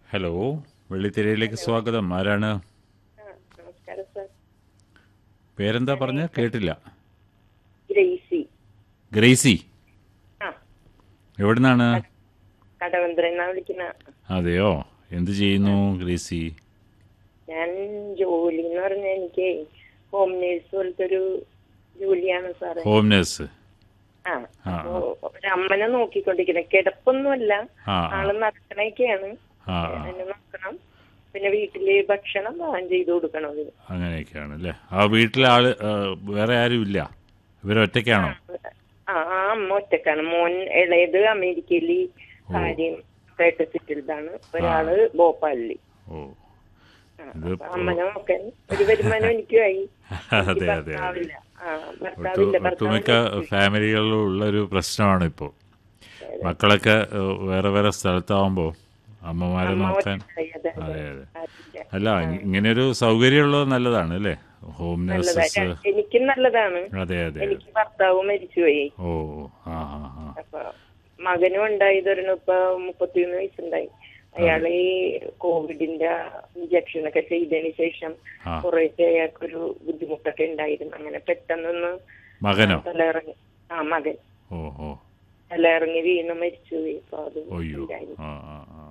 Hello വെള്ളിത്തിരയിലേക്ക് സ്വാഗതം ആരാണ് ആ, നമസ്കാരം സർ പേരെന്താ പറഞ്ഞ കേട്ടില്ല ഗ്രേസി ഗ്രേസി ആ എവിടുന്നാണ് കടവന്ത്ര എന്നാ വിളിക്കുന്ന അതെയോ എന്ത് ചെയ്യുന്നു ഗ്രേസി ഞാൻ ജോലി എന്ന് പറഞ്ഞാൽ എനിക്ക് ഹോം നേഴ്സ് പോലത്തെ ഒരു ജോലിയാണ് സാറേ ഹോം നേഴ്സ് ആ ആ, അപ്പോ ഒരമ്മനെ നോക്കിക്കൊണ്ടിരിക്കുന്നത് കിടപ്പൊന്നുമല്ല ആ ആ, ആള് നടക്കണൊക്കെയാണ് ആ ആ, എന്നെ നോക്കണം പിന്നെ വീട്ടില് ഭക്ഷണം പാകം ചെയ്ത് കൊടുക്കണം അതിന് അങ്ങനെയൊക്കെയാണ് അല്ലേ ആ വീട്ടിലെ ആള് ആ, വേറെ ആരും ഇല്ല ഇവരൊറ്റയ്ക്കാണോ ആ ആ അമ്മ ഒറ്റക്കാണ് മോൻ ഇളയത് അമേരിക്കയിൽ കാര്യം ആയിട്ട് സെറ്റിൽഡാണ് ഒരാള് ഭോപ്പാലില് ഓ ആ, ഇത് അപ്പൊ അമ്മനെ നോക്കാൻ ഒരു വരുമാനം എനിക്കുമായി അതെ അതെ അതെ ഭർത്താവില്ല ആ ഒട്ടു ഭർത്താവില്ല ഒട്ടുമിക്ക ഫാമിലികളിലും ഉള്ളൊരു പ്രശ്നമാണ് ഇപ്പോൾ മക്കളൊക്കെ ഏ, വേറെ വേറെ സ്ഥലത്താവുമ്പോൾ അമ്മമാരെ നോക്കാൻ അതെ അതെ അല്ല ഇ- ഇങ്ങനെയൊരു സൗകര്യമുള്ളത് നല്ലതാണ് അല്ലേ ഹോം നേഴ്സസ് എനിക്കും നല്ലതാണ് അതെ അതെ എനിക്ക് ഭർത്താവ് മരിച്ചുപോയി ഓ ആ ആ ആ അപ്പൊ മകനും ഉണ്ടായതൊരെണ്ണം ഇപ്പൊ മുപ്പത്തിയൊന്ന് വയസ്സുണ്ടായി അയാള് ഈ കോവിഡിന്റെ ഇഞ്ചക്ഷൻ ഒക്കെ ചെയ്തതിന് ശേഷം ആ. കുറേശ്ശെ അയാൾക്കൊരു ബുദ്ധിമുട്ടൊക്കെ ഉണ്ടായിരുന്നു അങ്ങനെ പെട്ടെന്നൊന്ന് മകനോ തലയിറങ്ങി ആ മകൻ ഓ ഓ തലയിറങ്ങി വീണ് മരിച്ചുപോയി അപ്പൊ അത് ഒയ്യോ ഉണ്ടായിരുന്നു. ആ ആ ആ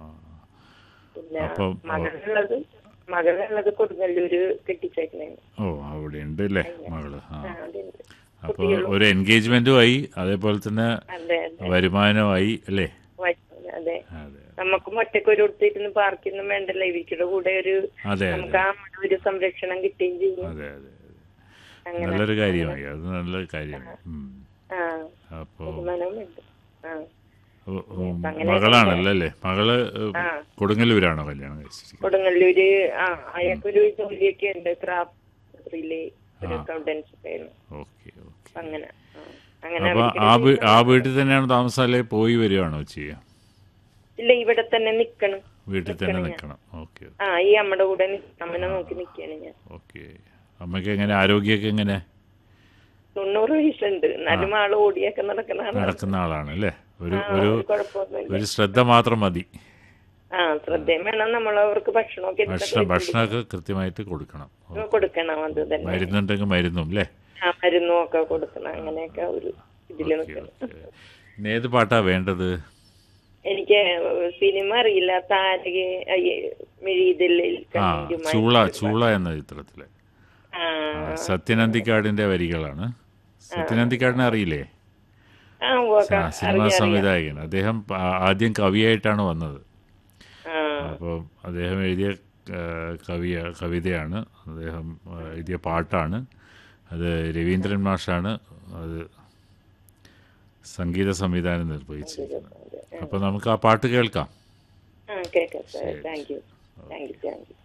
പിന്നെ അപ്പം, മകനുള്ളത് മകനുള്ളത് കൊടുങ്ങല്ലൂര് കെട്ടിച്ചേക്കണേ ഓ അവിടെ ഉണ്ട് അല്ലേ മകള് ആ അതുണ്ട് അപ്പോൾ ഒരു എൻഗേജ്മെന്റും ആയി അതേപോലെ തന്നെ അതെ അതെ വരുമാനമായി അല്ലേ വ- അതെ അതെ നമുക്കും ഒറ്റയ്ക്ക് ഒരു ഒടുത്തിരുന്ന് പാർക്കൊന്നും വേണ്ടല്ലോ ഇവയ്ക്കുടെ കൂടെ ഒരു അതെ നമുക്ക് ആ ഒരു സംരക്ഷണം കിട്ടുകയും ചെയ്യും അതെ അതെ അതെ അങ്ങനെ നല്ലൊരു കാര്യമായി അത് നല്ലൊരു കാര്യമായി ഉം. ആ അപ്പോ വരുമാനവുമുണ്ട് ആ ഉ- ഉം, മകളാണല്ലോ അല്ലേ മകള് ഉം, ആ. കൊടുങ്ങല്ലൂരാണോ കല്യാണം കഴിച്ചിരിക്കുന്നത് കൊടുങ്ങല്ലൂര് ആ അയാൾക്കൊരു ജോലിയൊക്കെ ഉണ്ട് ക്രാഫ്റ്റില് ഒരു അക്കൗണ്ടൻസ് ഒക്കെ ആയിരുന്നു ഓക്കെ ഓക്കെ അപ്പൊ അങ്ങനെ ആ. അങ്ങനെ അപ്പൊ അവർക്ക് ആ വീ- ആ വീട്ടിൽ തന്നെയാണ് താമസം അല്ലെ പോയി വരികയാണോ ചെയ്യുക ഇല്ല ഇവിടെ തന്നെ നിക്കണം വീട്ടിൽ തന്നെ നിൽക്കണം ഓക്കെ ആ ഈ അമ്മയുടെ കൂടെ നി- അമ്മനെ നോക്കി നിക്കാണ് ഞാൻ ഓക്കെ അമ്മയ്ക്ക് എങ്ങനെ ആരോഗ്യമൊക്കെ എങ്ങനെ തൊണ്ണൂറ് വയസ്സുണ്ട് എന്നാലും ആള് ഓടിയൊക്കെ നടക്കണതാണ് നടക്കുന്ന ആളാണ് അല്ലേ ഒരു ആ, ഒരു ഒരു കുഴപ്പമൊന്നുമില്ല ഒരു ശ്രദ്ധ മാത്രം മതി ആ ശ്രദ്ധയും വേണം നമ്മളവർക്ക് ഭക്ഷണമൊക്കെ എടുത്ത് ഭക്ഷണം ഭക്ഷണമൊക്കെ കൃത്യമായിട്ട് കൊടുക്കണം ഓ, കൊടുക്കണം അത് തന്നെ മരുന്നുണ്ടെങ്കിൽ മരുന്നും അല്ലേ ആ മരുന്നും ഒക്കെ കൊടുക്കണം അങ്ങനെയൊക്കെ ഒരു ഇതില് നിൽക്കണം ഇനി ഏത് പാട്ടാ വേണ്ടത് എനിക്ക് സിനിമ അറിയില്ല താരക മിഴിതില്ലിൽ ആ കണ്ണീരുമായി ചൂള ചൂള എന്ന ചിത്രത്തിലെ ആ ആ, സത്യനന്ദിക്കാടിന്റെ വരികളാണ് സത്യനന്ദിക്കാടിനെ അറിയില്ലേ ആ ഉവ്വ, ആ, സിനിമാ സംവിധായകൻ അദ്ദേഹം ആ- ആദ്യം കവിയായിട്ടാണ് വന്നത് ആ അപ്പോൾ അദ്ദേഹം എഴുതിയ ആ, കവിയ കവിതയാണ് അദ്ദേഹം ആ, എഴുതിയ പാട്ടാണ് അത് രവീന്ദ്രൻ മാഷാണ് അത് സംഗീത സംവിധാനം നിർവഹിച്ചിരിക്കുന്നത് അപ്പോൾ നമുക്ക് ആ പാട്ട് കേൾക്കാം ആ കേൾക്കാം sir thank you thank you thank U